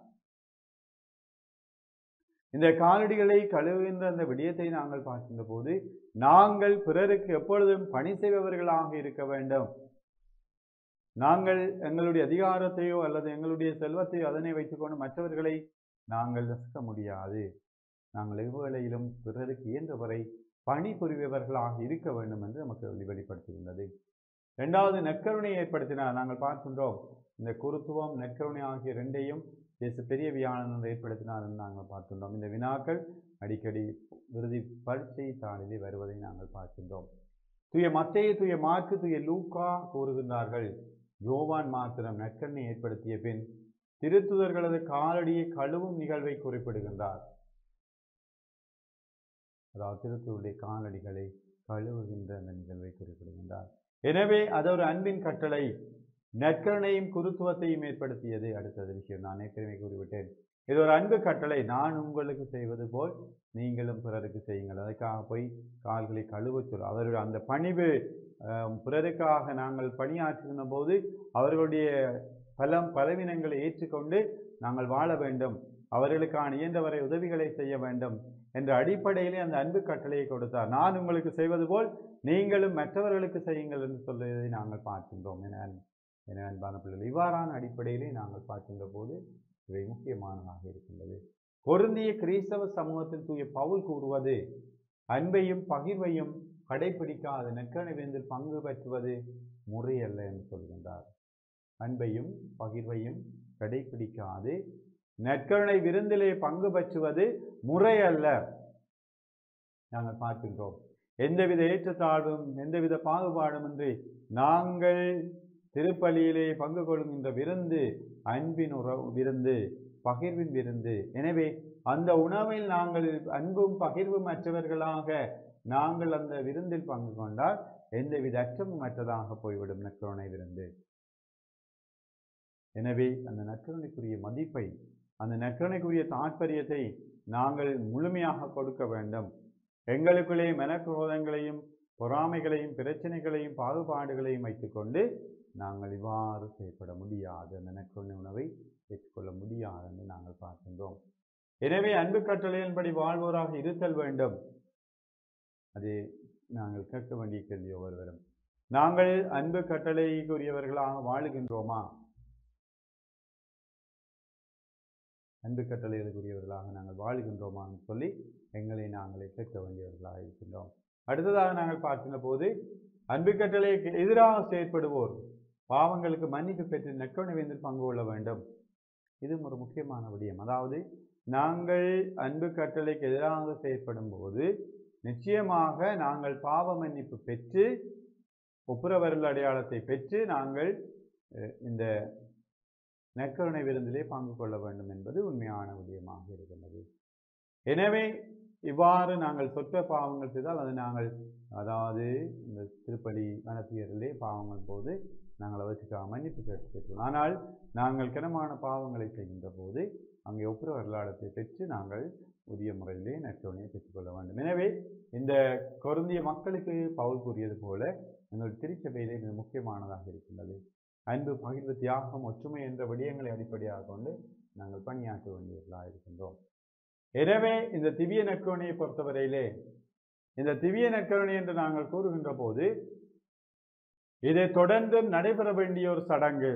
இந்த காலடிகளை கழுவுகின்ற அந்த விடயத்தை நாங்கள் பார்க்கின்ற போது நாங்கள் பிறருக்கு எப்பொழுதும் பணி செய்பவர்களாக இருக்க வேண்டும் நாங்கள் எங்களுடைய அதிகாரத்தையோ அல்லது எங்களுடைய செல்வத்தையோ அதனை வைத்துக்கொண்டு மற்றவர்களை நாங்கள் ரசிக்க முடியாது நாங்கள் எவ்வேளையிலும் பிறருக்கு இயன்றவரை பணிபுரிபவர்களாக இருக்க வேண்டும் என்று நமக்கு வெளி- வெளிப்படுத்துகின்றது இரண்டாவது நற்கருணை ஏற்படுத்தினார் நாங்கள் பார்க்கின்றோம் இந்த குருத்துவம் நற்கருணை ஆகிய ரெண்டையும் இயேசு பெரிய வியாழன் ஏற்படுத்தினார் என்று நாங்கள் பார்க்கின்றோம் இந்த வினாக்கள் அடிக்கடி விருதி பரீட்சை தாளிலே வருவதை நாங்கள் பார்க்கின்றோம் தூய மத்தேயு தூய மார்க்கு தூய லூக்கா கூறுகின்றார்கள் யோவான் மாத்திரம் நற்கண்ணை ஏற்படுத்திய பின் திருத்துதர்களது காலடியை கழுவும் நிகழ்வை குறிப்பிடுகின்றார் அதாவது திருத்துவருடைய காலடிகளை கழுவுகின்ற அந்த நிகழ்வை குறிப்பிடுகின்றார் எனவே அது ஒரு அன்பின் கட்டளை நற்கருணையும் குருத்துவத்தையும் ஏற்படுத்தியது அடுத்தது விஷயம் நான் ஏற்கனவே கூறிவிட்டேன் இது ஒரு அன்பு கட்டளை நான் உங்களுக்கு செய்வது போல் நீங்களும் பிறருக்கு செய்யுங்கள் அதுக்காக போய் கால்களை கழுவச் சொல்ல அவருடைய அந்த பணிவு அஹ், பிறருக்காக நாங்கள் பணியாற்றுகின்ற போது அவர்களுடைய பலம் பலவீனங்களை ஏற்றுக்கொண்டு நாங்கள் வாழ வேண்டும் அவர்களுக்கான இயன்றவரை உதவிகளை செய்ய வேண்டும் என்ற அடிப்படையிலே அந்த அன்பு கட்டளையை கொடுத்தார் நான் உங்களுக்கு செய்வது போல் நீங்களும் மற்றவர்களுக்கு செய்யுங்கள் என்று சொல்வதை நாங்கள் பார்க்கின்றோம் என என அன்பான பிள்ளைகள் இவ்வாறான அடிப்படையிலே நாங்கள் பார்க்கின்ற போது இவை முக்கியமானதாக இருக்கின்றது பொருந்திய கிறிஸ்தவ சமூகத்தில் தூய பவுல் கூறுவது அன்பையும் பகிர்வையும் கடைபிடிக்காத நற்கரணை வேந்தில் பங்கு பெற்றுவது முறையல்ல என்று சொல்கின்றார் அன்பையும் பகிர்வையும் கடைபிடிக்காது நற்கருணை விருந்திலே பங்கு பெற்றுவது முறையல்ல நாங்கள் பார்க்கின்றோம் எந்தவித ஏற்றத்தாழ்வும் எந்தவித பாகுபாடுமின்றி நாங்கள் திருப்பலியிலே பங்கு கொள்கின்ற விருந்து அன்பின் உறவு விருந்து பகிர்வின் விருந்து எனவே அந்த உணவில் நாங்கள் அன்பும் பகிர்வும் மற்றவர்களாக நாங்கள் அந்த விருந்தில் பங்கு கொண்டால் எந்தவித அச்சமும் அற்றதாக போய்விடும் நற்கருணை விருந்து எனவே அந்த நற்கருணைக்குரிய மதிப்பை அந்த நற்கருணைக்குரிய தாற்பயத்தை நாங்கள் முழுமையாக கொடுக்க வேண்டும் எங்களுக்குள்ளே மனக்குரோதங்களையும் பொறாமைகளையும் பிரச்சனைகளையும் பாகுபாடுகளையும் வைத்துக்கொண்டு நாங்கள் இவ்வாறு செய்யப்பட முடியாது அந்த நற்கருணை உணவை ஏற்றுக்கொள்ள முடியாது என்று நாங்கள் பார்க்கின்றோம் எனவே அன்பு கட்டளையின்படி வாழ்வோராக இருத்தல் வேண்டும் அது நாங்கள் கேட்க வேண்டிய கேள்வி ஒவ்வொருவரும் நாங்கள் அன்பு கட்டளைக்குரியவர்களாக வாழுகின்றோமா அன்பு கட்டளைகளுக்குரியவர்களாக நாங்கள் வாழுகின்றோமான்னு சொல்லி எங்களை நாங்களே கேட்க வேண்டியவர்களாக இருக்கின்றோம் அடுத்ததாக நாங்கள் பார்க்கின்ற போது அன்பு கட்டளைக்கு எதிராக செயற்படுவோர் பாவங்களுக்கு மன்னிப்பு பெற்று நெற்கொணவேந்தில் பங்கு கொள்ள வேண்டும் இதுவும் ஒரு முக்கியமான விடயம் அதாவது நாங்கள் அன்பு கட்டளைக்கு எதிராக செயற்படும் போது நிச்சயமாக நாங்கள் பாவ மன்னிப்பு பெற்று ஒப்புரவரல் அடையாளத்தை பெற்று நாங்கள் அஹ், இந்த நற்கருணை விருந்திலே பங்கு கொள்ள வேண்டும் என்பது உண்மையான விடயமாக இருக்கின்றது எனவே இவ்வாறு நாங்கள் சொற்ற பாவங்கள் செய்தால் அது நாங்கள் அதாவது இந்த திருப்பலி மனத்தியரிலே பாவங்கள் போது நாங்கள் அவற்றுக்காக மன்னிப்பு கேட்டு பெற்றோம் ஆனால் நாங்கள் கனமான பாவங்களை செய்கின்ற போது அங்கே ஒப்புர வரலாடத்தை பெற்று நாங்கள் உரிய முறையிலே நற்கருணையை பெற்றுக்கொள்ள வேண்டும் எனவே இந்த கொருந்திய மக்களுக்கு பவுல் கூறியது போல எங்கள் திருச்சபையிலே இது முக்கியமானதாக இருக்கின்றது அன்பு பகிர்வு தியாகம் ஒற்றுமை என்ற விடயங்களை அடிப்படையாக கொண்டு நாங்கள் பணியாற்ற வேண்டியவர்களாக இருக்கின்றோம் எனவே இந்த திவ்ய நற்கருணையை பொறுத்தவரையிலே இந்த திவ்ய நற்கருணை என்று நாங்கள் கூறுகின்ற போது இதை தொடர்ந்தும் நடைபெற வேண்டிய ஒரு சடங்கு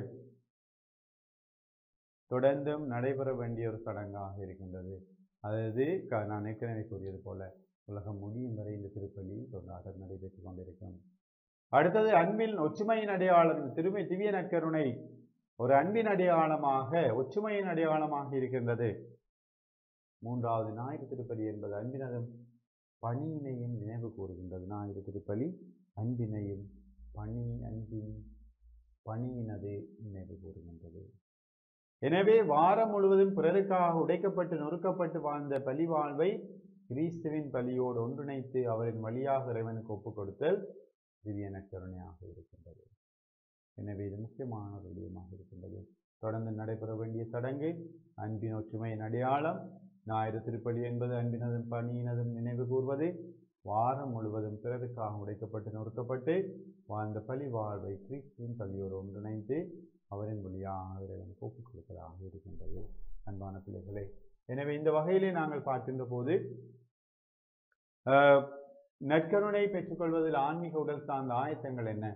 தொடர்ந்தும் நடைபெற வேண்டிய ஒரு சடங்காக இருக்கின்றது அதாவது க- நான் ஏற்கனவே கூறியது போல உலகம் முடியும் வரை இந்த திருப்பலி தொடராக நடைபெற்றுக் கொண்டிருக்கும் அடுத்தது அன்பின் ஒற்றுமையின் அடையாளம் இந்த திருமை திவ்ய நற்கருணை ஒரு அன்பின் அடையாளமாக ஒற்றுமையின் அடையாளமாக இருக்கின்றது மூன்றாவது ஞாயிறு திருப்பலி என்பது அன்பினதும் பணியினையும் நினைவு கூறுகின்றது ஞாயிறு திருப்பலி அன்பினையும் பணி அன்பின் பணியினது நினைவு கூறுகின்றது எனவே வாரம் முழுவதும் பிறருக்காக உடைக்கப்பட்டு நொறுக்கப்பட்டு வாழ்ந்த பலி வாழ்வை கிறிஸ்துவின் பலியோடு ஒன்றிணைத்து அவரின் வழியாக இறைவனுக்கு ஒப்புக் கொடுத்தல் திவ்ய நற்கருணையாக இருக்கின்றது எனவே இது முக்கியமான ஒரு விடயமாக இருக்கின்றது தொடர்ந்து நடைபெற வேண்டிய சடங்கு அன்பின் ஒற்றுமையின் அடையாளம் ஞாயிறு திருப்பலி என்பது அன்பினதும் பணியினதும் நினைவு கூர்வது வாரம் முழுவதும் பிறருக்காக உடைக்கப்பட்டு நொறுக்கப்பட்டு வாழ்ந்த பலி வாழ்வை கிறிஸ்துவின் பலியோடு ஒன்றிணைத்து அவரின் வழியாக இறைவனுக்கு ஒப்புக் கொடுப்பதாக இருக்கின்றது அன்பான பிள்ளைகளே எனவே இந்த வகையிலே நாங்கள் பார்க்கின்ற போது ஆஹ், நற்கருணை பெற்றுக்கொள்வதில் ஆன்மீக உடல் சார்ந்த ஆயத்தங்கள் என்ன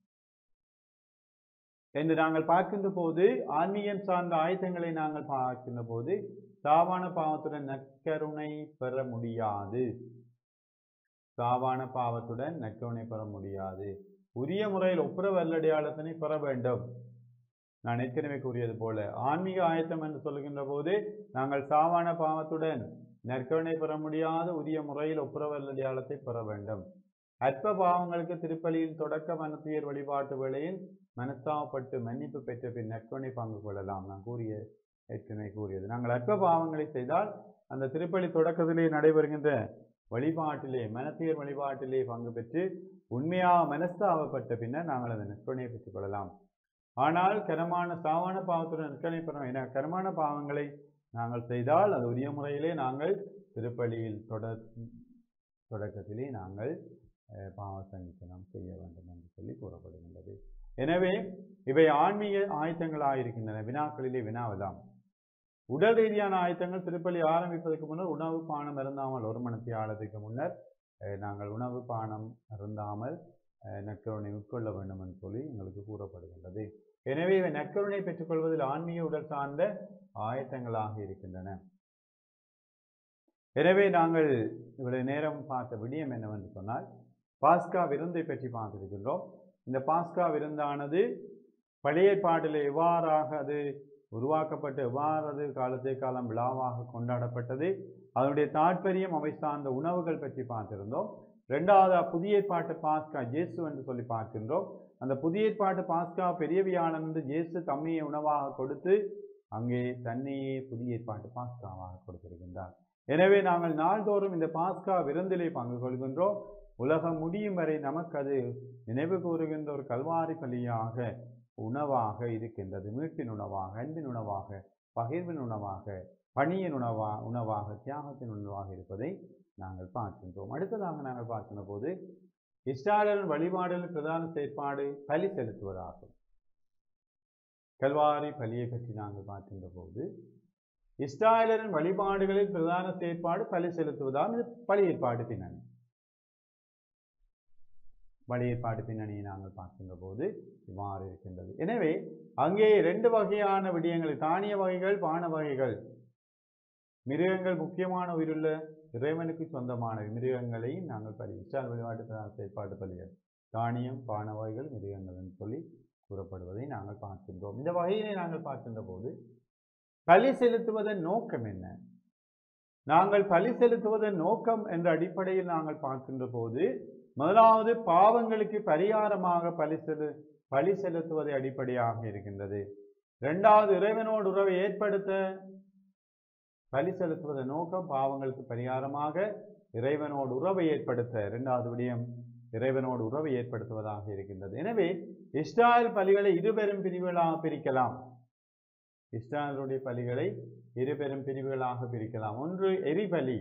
என்று நாங்கள் பார்க்கின்ற போது ஆன்மீகம் சார்ந்த ஆயத்தங்களை நாங்கள் பார்க்கின்ற போது சாவான பாவத்துடன் நற்கருணை பெற முடியாது சாவான பாவத்துடன் நற்கருணை பெற முடியாது உரிய முறையில் ஒப்புர வல்லடையாளத்தினை பெற வேண்டும் நான் ஏற்கனவே கூறியது போல ஆன்மீக ஆயத்தம் என்று சொல்லுகின்ற போது நாங்கள் சாவான பாவத்துடன் நற்கருணை பெற முடியாத உரிய முறையில் ஒப்புர வல்லடையாளத்தை பெற வேண்டும் அற்ப பாவங்களுக்கு திருப்பலியில் தொடக்க மனத்தியர் வழிபாட்டு வேளையில் மனஸ்தாபப்பட்டு மன்னிப்பு பெற்ற பின் நற்கருணை பங்கு கொள்ளலாம் நான் கூறிய ஏற்கனவே கூறியது நாங்கள் அற்ப பாவங்களை செய்தால் அந்த திருப்பலி தொடக்கத்திலே நடைபெறுகின்ற வழிபாட்டிலே மனத்தியர் வழிபாட்டிலே பங்கு பெற்று உண்மையாக மனஸ்தாபப்பட்ட பின்னர் நாங்கள் அந்த நற்கருணையை பெற்றுக் கொள்ளலாம் ஆனால் கரமான சாவான பாவத்துடன் நற்கருணை பெறும் என கரமான பாவங்களை நாங்கள் செய்தால் அது உரிய முறையிலே நாங்கள் திருப்பலியில் தொடர் தொடக்கத்திலே நாங்கள் அஹ், பாவ சங்கீதனம் செய்ய வேண்டும் என்று சொல்லி கூறப்படுகின்றது எனவே இவை ஆன்மீக ஆயத்தங்களாக இருக்கின்றன வினாக்களிலே வினாவதாம் உடல் ரீதியான ஆயத்தங்கள் திருப்பலி ஆரம்பிப்பதற்கு முன்னர் உணவு பானம் அருந்தாமல் ஒரு மணி ஆழத்துக்கு முன்னர் அஹ், நாங்கள் உணவு பானம் அருந்தாமல் அஹ், நற்கருணை உட்கொள்ள வேண்டும் என்று சொல்லி எங்களுக்கு கூறப்படுகின்றது எனவே இவை நற்கருணை பெற்றுக்கொள்வதில் ஆன்மீக உடல் சார்ந்த ஆயத்தங்களாக இருக்கின்றன எனவே நாங்கள் இவ்வளவு நேரம் பார்த்த விடயம் என்னவென்று சொன்னால் பாஸ்கா விருந்தை பற்றி பார்த்திருக்கின்றோம் இந்த பாஸ்கா விருந்தானது பழைய பாட்டில் எவ்வாறாக அது உருவாக்கப்பட்டு எவ்வாறு அது காலத்தை காலம் விழாவாக கொண்டாடப்பட்டது அதனுடைய தாற்பயம் அவை சார்ந்த உணவுகள் பற்றி பார்த்திருந்தோம் ரெண்டாவது புதிய ஏற்பாட்டு பாஸ்கா இயேசு என்று சொல்லி பார்க்கின்றோம் அந்த புதிய ஏற்பாட்டு பாஸ்கா பெரிய வியாழன் என்று இயேசு தம்மையை உணவாக கொடுத்து அங்கே தன்னையே புதிய ஏற்பாட்டு பாஸ்காவாக கொடுத்திருக்கின்றார் எனவே நாங்கள் நாள்தோறும் இந்த பாஸ்கா விருந்திலே பங்கு கொள்கின்றோம் உலகம் முடியும் வரை நமக்கு அது நினைவு கூறுகின்ற ஒரு கல்வாரி பலியாக உணவாக இருக்கின்றது மீட்பின் உணவாக அன்பின் உணவாக பகிர்வின் உணவாக பணியின் உணவா உணவாக தியாகத்தின் உணவாக இருப்பதை நாங்கள் பார்க்கின்றோம் அடுத்ததாக நாங்கள் பார்க்கின்ற போது இஸ்ராயலின் வழிபாடுகளின் பிரதான செயற்பாடு பலி செலுத்துவதாகும் கல்வாரி பலியை பற்றி நாங்கள் பார்க்கின்ற போது இஸ்ராயலரின் வழிபாடுகளில் பிரதான செயற்பாடு பலி செலுத்துவதால் இது பலி ஏற்பாடு பின்னணி பழைய ஏற்பாடு பின்னணியை நாங்கள் பார்க்கின்ற போது இவ்வாறு இருக்கின்றது எனவே அங்கே ரெண்டு வகையான விடயங்கள் தானிய வகைகள் பான வகைகள் மிருகங்கள் முக்கியமான உயிருள்ள இறைவனுக்கு சொந்தமான மிருகங்களையும் நாங்கள் பலி இஸ்ரால் வழிபாட்டு பிரதான செயற்பாட்டு பலிகள் தானியம் பான வகைகள் மிருகங்கள் என்று சொல்லி கூறப்படுவதை நாங்கள் பார்க்கின்றோம் இந்த வகையிலே நாங்கள் பார்க்கின்ற போது பலி செலுத்துவதன் நோக்கம் என்ன நாங்கள் பலி இரண்டாவது நோக்கம் என்ற அடிப்படையில் நாங்கள் பார்க்கின்ற போது முதலாவது பாவங்களுக்கு பரிகாரமாக பலி செலு பலி செலுத்துவதை அடிப்படையாக இருக்கின்றது இரண்டாவது இறைவனோடு உறவை ஏற்படுத்த பலி செலுத்துவதன் நோக்கம் பாவங்களுக்கு பரிகாரமாக இறைவனோடு உறவை ஏற்படுத்த இரண்டாவது விடயம் இறைவனோடு உறவை ஏற்படுத்துவதாக இருக்கின்றது எனவே இஸ்ராயல் பலிகளை இருபெரும் பிரிவுகளாக பிரிக்கலாம் இஸ்ராயலுடைய பலிகளை இருபெரும் பிரிவுகளாக பிரிக்கலாம் ஒன்று எரிபலி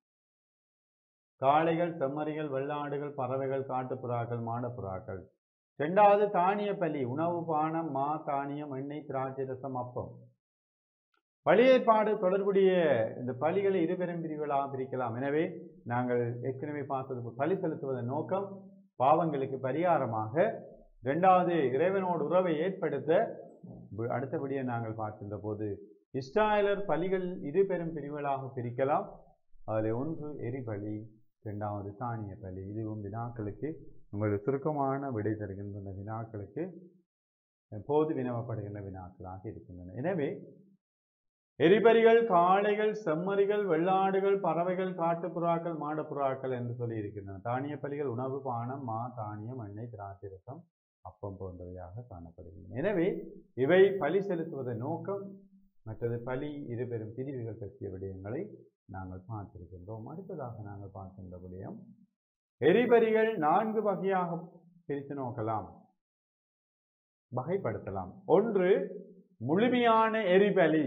காளைகள் செம்மறிகள் வெள்ளாடுகள் பறவைகள் காட்டுப்புறாக்கள் மாடப்புறாக்கள் இரண்டாவது தானிய பலி உணவு பானம் மா தானியம் எண்ணெய் திராட்சை ரசம் அப்பம் பலியேற்பாடு தொடர்புடைய இந்த பலிகளை இருபெரும் பிரிவுகளாக பிரிக்கலாம் எனவே நாங்கள் ஏற்கனவே பார்த்தது போல் பலி செலுத்துவதன் நோக்கம் பாவங்களுக்கு பரிகாரமாக இரண்டாவது இறைவனோடு உறவை ஏற்படுத்த ப- அடுத்தபடியே நாங்கள் பார்க்கின்ற போது இஸ்ராயலர் பலிகள் இரு பெரும் பிரிவுகளாக பிரிக்கலாம் அதில் ஒன்று எரிபலி இரண்டாவது தானிய பலி இதுவும் வினாக்களுக்கு உங்களுக்கு சுருக்கமான விடை தருகின்ற இந்த வினாக்களுக்கு போது வினவப்படுகின்ற வினாக்களாக இருக்கின்றன எனவே எரிபலிகள் காளைகள் செம்மறிகள் வெள்ளாடுகள் பறவைகள் காட்டுப்புறாக்கள் மாடப்புறாக்கள் என்று சொல்லி இருக்கின்றன தானிய பலிகள் உணவு பானம் மா தானியம் எண்ணெய் திராட்சை ரசம் அப்பம் போன்றவையாக காணப்படுகின்றன எனவே இவை பலி செலுத்துவதன் நோக்கம் மற்றது பலி இருபெரும் பிரிவுகள் பற்றிய விடயங்களை நாங்கள் பார்த்திருக்கின்றோம் அடுத்ததாக நாங்கள் பார்க்கின்ற விடயம் எரிபலிகள் நான்கு வகையாக பிரித்து நோக்கலாம் வகைப்படுத்தலாம் ஒன்று முழுமையான எரிபலி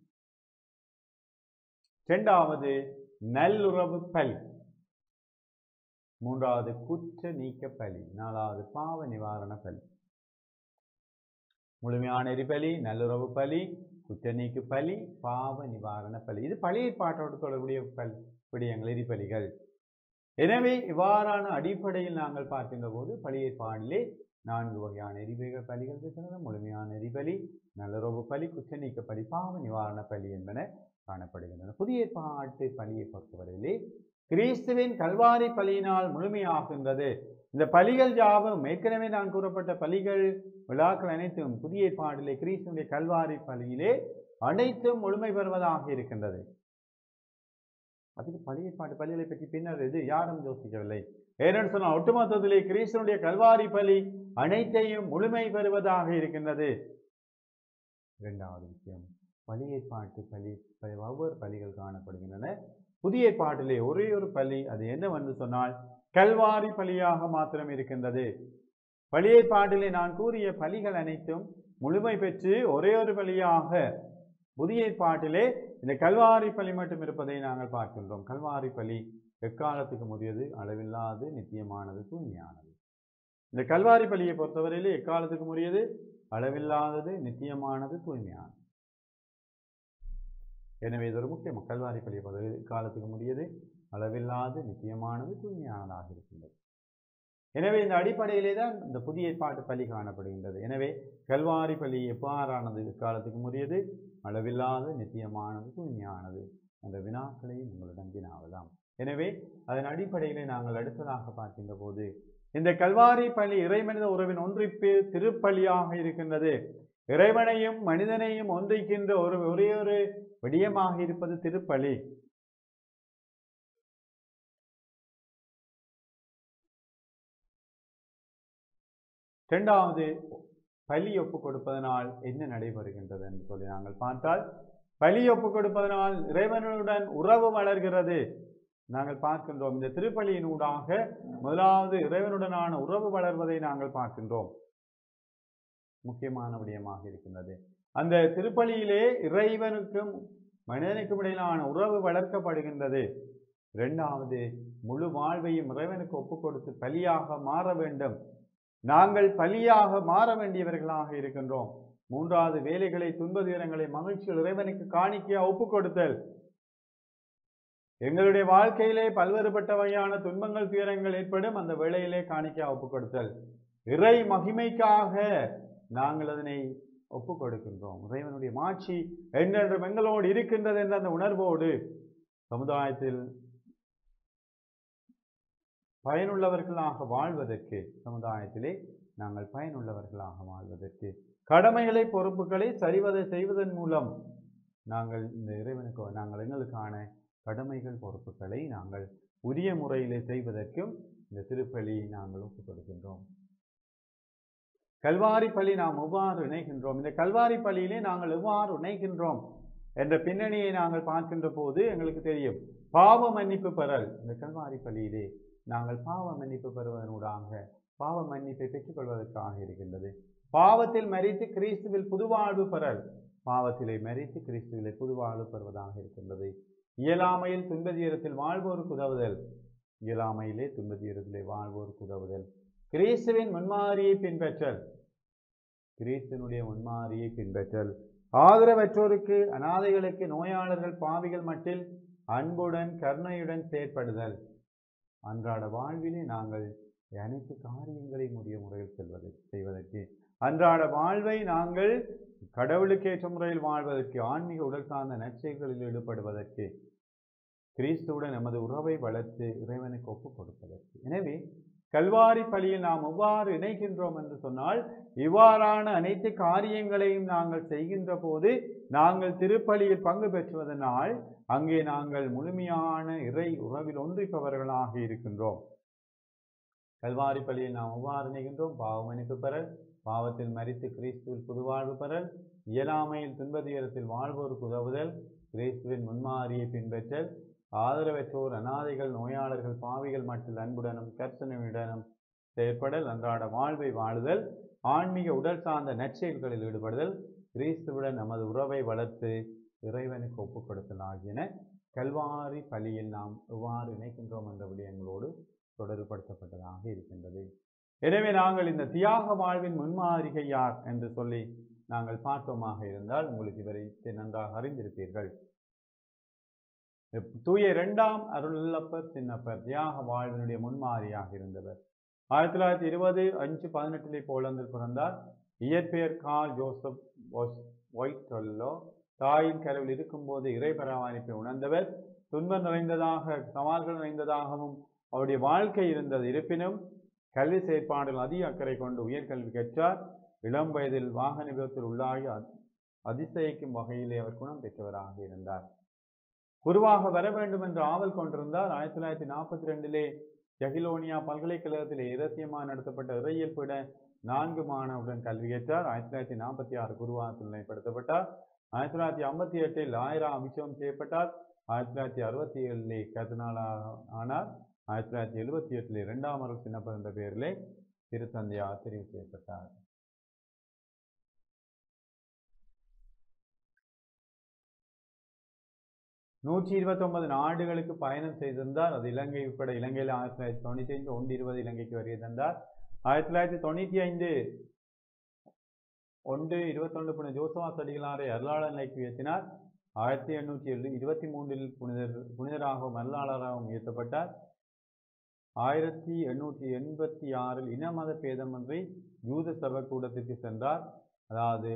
இரண்டாவது நல்லுறவு பலி மூன்றாவது குற்ற நீக்க பலி நாலாவது பாவ நிவாரண பலி முழுமையான எரிபலி நல்லுறவு பலி குற்ற நீக்கு பலி பாவ நிவாரண பலி இது பழைய பாட்டோடு தொடர்புடைய பலி விடயங்கள் எரிபலிகள் எனவே இவ்வாறான அடிப்படையில் நாங்கள் பார்க்கின்ற போது பழைய பாடிலே நான்கு வகையான எரிபலிகள் பலிகள் இருக்கின்றன முழுமையான எரிபலி நல்லுறவு பலி குற்ற நீக்க பலி பாவ நிவாரண பலி என்பன காணப்படுகின்றன புதிய பாட்டு பலியை பொறுத்தவரையிலே கிறிஸ்துவின் கல்வாரி பலியினால் முழுமையாகின்றது இந்த பலிகள் யாவும் ஏற்கனவே நான் கூறப்பட்ட பலிகள் விழாக்கள் அனைத்தும் புதிய ஏற்பாடிலே கிறிஸ்துவனுடைய கல்வாரி பலியிலே அனைத்தும் முழுமை பெறுவதாக இருக்கின்றது அதுக்கு பழைய ஏற்பாடு பலிகளை பற்றி பின்னர் இது யாரும் யோசிக்கவில்லை ஏனென்று சொன்னால் ஒட்டுமொத்தத்திலே கிறிஸ்துவனுடைய கல்வாரி பலி அனைத்தையும் முழுமை பெறுவதாக இருக்கின்றது இரண்டாவது விஷயம் பழைய ஏற்பாட்டு பலி ப- ஒவ்வொரு பலிகள் காணப்படுகின்றன புதிய ஏற்பாட்டிலே ஒரே ஒரு பலி அது என்னவென்று சொன்னால் கல்வாரி பலியாக மாத்திரம் இருக்கின்றது பழைய ஏற்பாட்டிலே நான் கூறிய பலிகள் அனைத்தும் முழுமை பெற்று ஒரே ஒரு பலியாக புதிய ஏற்பாட்டிலே இந்த கல்வாரி பலி மட்டும் இருப்பதை நாங்கள் பார்க்கின்றோம் கல்வாரி பலி எக்காலத்துக்கு முதியது அளவில்லாது நித்தியமானது தூய்மையானது இந்த கல்வாரி பலியை பொறுத்தவரையிலே எக்காலத்துக்கு முறியது அளவில்லாதது நித்தியமானது தூய்மையானது எனவே இது ஒரு முக்கியம் கல்வாரி பலியை பொறுத்தவரை காலத்துக்கு முடியது அளவில்லாது நித்தியமானது தூய்மையானதாக இருக்கின்றது எனவே இந்த அடிப்படையிலே தான் இந்த புதிய ஏற்பாட்டு பலி காணப்படுகின்றது எனவே கல்வாரி பலி எவ்வாறானது காலத்துக்கு முறியது அளவில்லாத நித்தியமானது தூய்மையானது என்ற வினாக்களை உங்களிடம் வினாவலாம் எனவே அதன் அடிப்படையிலே நாங்கள் அடுத்ததாக பார்க்கின்ற போது இந்த கல்வாரி பலி இறைமனித உறவின் ஒன்றிப்பு திருப்பலியாக இருக்கின்றது இறைவனையும் மனிதனையும் ஒன்றிக்கின்ற ஒரு ஒரே ஒரு விடயமாக இருப்பது திருப்பலி இரண்டாவது பலி ஒப்பு கொடுப்பதனால் என்ன நடைபெறுகின்றது என்று சொல்லி நாங்கள் பார்த்தால் பலி ஒப்பு கொடுப்பதனால் இறைவனுடன் உறவு வளர்கிறது நாங்கள் பார்க்கின்றோம் இந்த திருப்பலியினூடாக முதலாவது இறைவனுடனான உறவு வளர்வதை நாங்கள் பார்க்கின்றோம் முக்கியமான விடயமாக இருக்கின்றது அந்த திருப்பலியிலே இறைவனுக்கும் மனிதனுக்கும் இடையிலான உறவு வளர்க்கப்படுகின்றது இரண்டாவது முழு வாழ்வையும் இறைவனுக்கு ஒப்பு கொடுத்து பலியாக மாற வேண்டும் நாங்கள் பலியாக மாற வேண்டியவர்களாக இருக்கின்றோம் மூன்றாவது வேலைகளை துன்பதுயரங்களை மகிழ்ச்சியில் இறைவனுக்கு காணிக்கையா ஒப்பு கொடுத்தல் எங்களுடைய வாழ்க்கையிலே பல்வேறுபட்ட வகையான துன்பங்கள் துயரங்கள் ஏற்படும் அந்த வேளையிலே காணிக்க ஒப்புக் கொடுத்தல் இறை மகிமைக்காக நாங்கள் அதனை ஒப்புக் கொடுக்கின்றோம் இறைவனுடைய மாட்சி என்றென்றும் எங்களோடு இருக்கின்றது என்ற அந்த உணர்வோடு சமுதாயத்தில் பயனுள்ளவர்களாக வாழ்வதற்கு சமுதாயத்திலே நாங்கள் பயனுள்ளவர்களாக வாழ்வதற்கு கடமைகளை பொறுப்புகளை சரிவதை செய்வதன் மூலம் நாங்கள் இந்த இறைவனுக்கு நாங்கள் எங்களுக்கான கடமைகள் பொறுப்புகளை நாங்கள் உரிய முறையிலே செய்வதற்கும் இந்த திருப்பலியை நாங்கள் ஒப்புக் கொடுக்கின்றோம் கல்வாரி பள்ளி நாம் எவ்வாறு இணைகின்றோம் இந்த கல்வாரி பள்ளியிலே நாங்கள் எவ்வாறு இணைகின்றோம் என்ற பின்னணியை நாங்கள் பார்க்கின்ற போது எங்களுக்கு தெரியும் பாவ மன்னிப்பு பெறல் இந்த கல்வாரி பள்ளியிலே நாங்கள் பாவ மன்னிப்பு பெறுவதனூடாக பாவ மன்னிப்பை பெற்றுக்கொள்வதற்காக இருக்கின்றது பாவத்தில் மறித்து கிறிஸ்துவில் புதுவாழ்வு பெறல் பாவத்திலே மறித்து கிறிஸ்துவிலே புதுவாழ்வு பெறுவதாக இருக்கின்றது இயலாமையில் துன்பதீரத்தில் வாழ்வோருக்கு உதவுதல் இயலாமையிலே துன்பதீரத்திலே வாழ்வோருக்கு உதவுதல் கிறிஸ்துவின் முன்மாதிரியை பின்பற்றல் கிறிஸ்துவனுடைய முன்மாதிரியை பின்பற்றல் ஆதரவற்றோருக்கு அனாதைகளுக்கு நோயாளர்கள் பாவிகள் மட்டில் அன்புடன் கருணையுடன் செயற்படுதல் அன்றாட வாழ்விலே நாங்கள் அனைத்து காரியங்களையும் உரிய முறையில் செல்வது செய்வதற்கு அன்றாட வாழ்வை நாங்கள் கடவுளுக்கேற்ற முறையில் வாழ்வதற்கு ஆன்மீக உடல் சார்ந்த நற்செயல்களில் ஈடுபடுவதற்கு கிறிஸ்துவுடன் நமது உறவை வளர்த்து இறைவனுக்கு ஒப்புக் கொடுப்பதற்கு எனவே கல்வாரி பலியில் நாம் எவ்வாறு இணைகின்றோம் என்று சொன்னால் இவ்வாறான அனைத்து காரியங்களையும் நாங்கள் செய்கின்ற போது நாங்கள் திருப்பலியில் பங்கு பெற்றுவதனால் அங்கே நாங்கள் முழுமையான இறை உறவில் ஒன்றிப்பவர்களாக இருக்கின்றோம் கல்வாரி பலியில் நாம் எவ்வாறு இணைகின்றோம் பாவ மன்னிப்பு பெறல் பாவத்தில் மறித்து கிறிஸ்துவில் புதுவாழ்வு பெறல் இயலாமையில் துன்பதுயரத்தில் வாழ்வோருக்கு உதவுதல் கிறிஸ்துவின் முன்மாதிரியை பின்பற்றல் ஆதரவற்றோர் அனாதைகள் நோயாளர்கள் பாவிகள் மட்டில் அன்புடனும் கர்சனையுடனும் செயற்படல் அன்றாட வாழ்வை வாழுதல் ஆன்மீக உடல் சார்ந்த நற்செயல்களில் ஈடுபடுதல் கிறிஸ்துவுடன் நமது உறவை வளர்த்து இறைவனுக்கு ஒப்புக் கொடுத்தல் ஆகியன கல்வாரி பலியில் நாம் எவ்வாறு இணைக்கின்றோம் என்ற விடயங்களோடு தொடர்புபடுத்தப்பட்டதாக இருக்கின்றது எனவே நாங்கள் இந்த தியாக வாழ்வின் முன்மாதிரிகை யார் என்று சொல்லி நாங்கள் பார்த்தோமாக இருந்தால் உங்களுக்கு இவரை நன்றாக அறிந்திருப்பீர்கள் தூய இரண்டாம் அருளப்பர் சின்னப்பர் தியாக வாழ்வினுடைய முன்மாதிரியாக இருந்தவர் ஆயிரத்தி தொள்ளாயிரத்தி இருபது அஞ்சு பதினெட்டிலே போலந்தில் பிறந்தார் இயற்பெயர் கால் ஜோசப் ஒயிட்டொல்லோ தாயின் கருவில் இருக்கும்போது இறை பராமரிப்பை உணர்ந்தவர் துன்பம் நிறைந்ததாக சவால்கள் நிறைந்ததாகவும் அவருடைய வாழ்க்கை இருந்தது இருப்பினும் கல்வி செயற்பாடுகள் அதிக அக்கறை கொண்டு உயர்கல்வி கற்றார் இளம் வயதில் வாகன விபத்தில் உள்ளாகி அதிசயிக்கும் வகையிலே அவர் குணம் பெற்றவராக இருந்தார் குருவாக வர வேண்டும் என்று ஆவல் கொண்டிருந்தார் ஆயிரத்தி தொள்ளாயிரத்தி நாற்பத்தி ரெண்டிலே ஜகிலோனியா பல்கலைக்கழகத்திலே இரத்தியமாக நடத்தப்பட்ட இறையியல் பிட நான்கு மாணவருடன் கல்வி கற்றார் ஆயிரத்தி தொள்ளாயிரத்தி நாற்பத்தி ஆறு குருவாக நிலைப்படுத்தப்பட்டார் ஆயிரத்தி தொள்ளாயிரத்தி ஐம்பத்தி எட்டில் ஆயிரம் அபிஷேகம் செய்யப்பட்டார் ஆயிரத்தி தொள்ளாயிரத்தி அறுபத்தி ஏழிலே கருநாளாக ஆனார் ஆயிரத்தி தொள்ளாயிரத்தி எழுபத்தி எட்டில் இரண்டாம் அருள் சின்னப்பர் என்ற பெயரிலே திருத்தந்தையாக தெரிவு செய்யப்பட்டார் நூற்றி இருபத்தொன்பது நாடுகளுக்கு பயணம் செய்திருந்தார் அது இலங்கை உட்பட இலங்கையில் ஆயிரத்தி தொள்ளாயிரத்தி தொண்ணூற்றி ஐந்து ஒன்று இருபது இலங்கைக்கு வருகை தந்தார் ஆயிரத்தி தொள்ளாயிரத்தி தொண்ணூற்றி ஐந்து ஒன்று இருபத்தொன்று புனித ஜோசவா சடிகளாரை அருளாளர் நிலைக்கு உயர்த்தினார் ஆயிரத்தி எண்ணூற்றி எழு இருபத்தி மூன்றில் புனிதர் புனிதராகவும் அருளாளராகவும் உயர்த்தப்பட்டார் ஆயிரத்தி எண்ணூற்றி எண்பத்தி ஆறில் இன மத பேதமின்றி யூத சபை கூடத்திற்கு சென்றார் அதாவது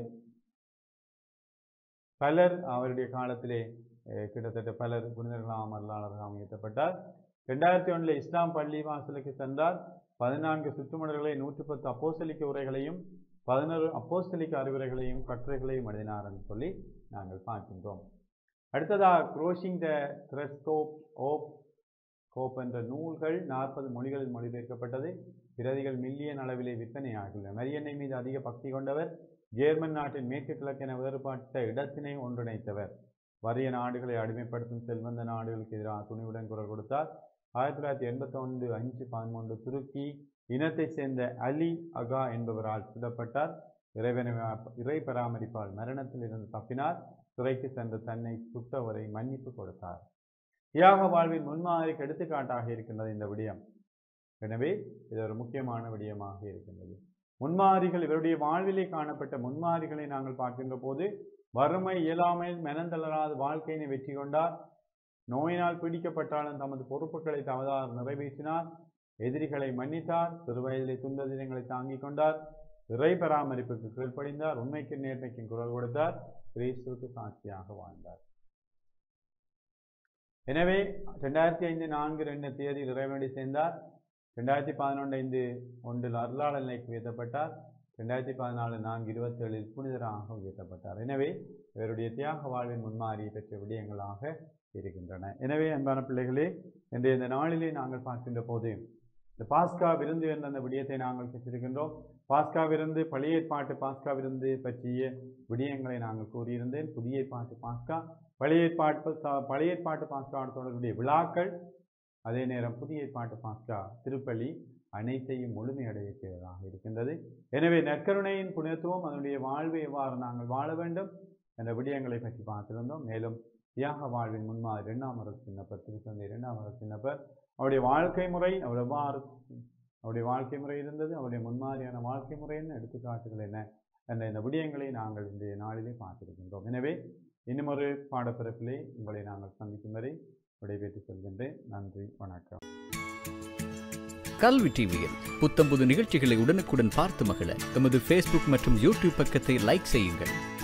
பலர் அவருடைய காலத்திலே கிட்டத்தட்ட பலர் புனிதர்களாம் அருளாளர்களாக உயர்த்தப்பட்டார் ரெண்டாயிரத்தி ஒன்றில் இஸ்லாம் பள்ளி வாசலுக்கு சென்றார் பதினான்கு சுற்றுமணர்களை நூற்றி பத்து அப்போசலிக்க உரைகளையும் பதினோரு அப்போஸ்தலிக்க அறிவுரைகளையும் கட்டுரைகளையும் எழுதினார் என்று சொல்லி நாங்கள் பார்க்கின்றோம் அடுத்ததாக குரோஷிங் த த்ரெஸ்கோப் ஓப் கோப் என்ற நூல்கள் நாற்பது மொழிகளில் மொழிபெயர்க்கப்பட்டது பிரதிகள் மில்லியன் அளவிலே விற்பனையாகின்றன மரியன்னை மீது அதிக பக்தி கொண்டவர் ஜேர்மன் நாட்டின் மேற்கு கிழக்கென வேறுபட்ட இடத்தினை ஒன்றிணைத்தவர் வறிய நாடுகளை அடிமைப்படுத்தும் செல்வந்த நாடுகளுக்கு எதிராக துணிவுடன் குரல் கொடுத்தார் ஆயிரத்தி தொள்ளாயிரத்தி எண்பத்தி ஒன்று அஞ்சு பதிமூன்று துருக்கி இனத்தைச் சேர்ந்த அலி அகா என்பவரால் சுடப்பட்டார் இறைவனை இறை பராமரிப்பால் மரணத்தில் இருந்து தப்பினார் துறைக்கு சென்று தன்னை சுட்டவரை மன்னிப்பு கொடுத்தார் தியாக வாழ்வின் முன்மாதிரிக்கு எடுத்துக்காட்டாக இருக்கின்றது இந்த விடயம் எனவே இது ஒரு முக்கியமான விடயமாக இருக்கின்றது முன்மாதிரிகள் இவருடைய வாழ்விலே காணப்பட்ட முன்மாதிரிகளை நாங்கள் பார்க்கின்ற போது வறுமை இயலாமையில் மெனந்தளராத வாழ்க்கையினை வெற்றி கொண்டார் நோயினால் பீடிக்கப்பட்டாலும் தமது பொறுப்புகளை தவறாக நிறைவேற்றினார் எதிரிகளை மன்னித்தார் சிறுவயதிலே துன்பதினங்களை தாங்கிக் கொண்டார் இறை பராமரிப்புக்கு கீழ்ப்படிந்தார் உண்மைக்கும் நேர்மைக்கும் குரல் கொடுத்தார் கிறிஸ்துவுக்கு சாட்சியாக வாழ்ந்தார் எனவே ரெண்டாயிரத்தி ஐந்து நான்கு ரெண்டு தேதியில் இறைவனடி சேர்ந்தார் ரெண்டாயிரத்தி பதினொன்று ஐந்து ஒன்றில் அருளாளர் நிலைக்கு உயர்த்தப்பட்டார் ரெண்டாயிரத்தி பதினாலு நான்கு இருபத்தேழில் புனிதராக உயர்த்தப்பட்டார் எனவே இவருடைய தியாக வாழ்வின் முன்மாறியை பெற்ற விடயங்களாக இருக்கின்றன எனவே அன்பான பிள்ளைகளே இன்றைய இந்த நாளிலே நாங்கள் பார்க்கின்ற போது இந்த பாஸ்கா விருந்து என்ற அந்த விடயத்தை நாங்கள் பெற்றிருக்கின்றோம் பாஸ்கா விருந்து பழைய ஏற்பாட்டு பாஸ்கா விருந்து பற்றிய விடயங்களை நாங்கள் கூறியிருந்தேன் புதிய ஏற்பாட்டு பாஸ்கா பழைய ஏற்பாட்டு சா- பழைய ஏற்பாட்டு பாஸ்காவோடு தொடர்புடைய விழாக்கள் அதே நேரம் புதிய ஏற்பாட்டு பாஸ்கா திருப்பலி அனைத்தையும் முழுமையடைய செய்வதாக இருக்கின்றது எனவே நற்கருணையின் புனிதத்துவம் அதனுடைய வாழ்வை எவ்வாறு நாங்கள் வாழ வேண்டும் என்ற விடயங்களை பற்றி பார்த்திருந்தோம் மேலும் தியாக வாழ்வின் முன்மாதிரி இரண்டாம் அரசு சின்னப்பர் திருச்சந்தை இரண்டாம் அரசு சின்னப்பர் அவருடைய வாழ்க்கை முறை அவர் எவ்வாறு அவருடைய வாழ்க்கை முறை இருந்தது அவருடைய முன்மாதிரியான வாழ்க்கை முறை என்ன எடுத்துக்காட்டுகள் என்ன என்ற இந்த விடயங்களை நாங்கள் இன்றைய நாளிலே பார்த்திருக்கின்றோம் எனவே இன்னும் ஒரு பாடப்பிறப்பிலே உங்களை நாங்கள் சந்திக்கும் வரை விடைபெற்று செல்கின்றேன் நன்றி வணக்கம் கல்வி டிவியில் புத்தம்புது நிகழ்ச்சிகளை உடனுக்குடன் பார்த்து மகிழ எமது ஃபேஸ்புக் மற்றும் யூடியூப் பக்கத்தை லைக் செய்யுங்கள்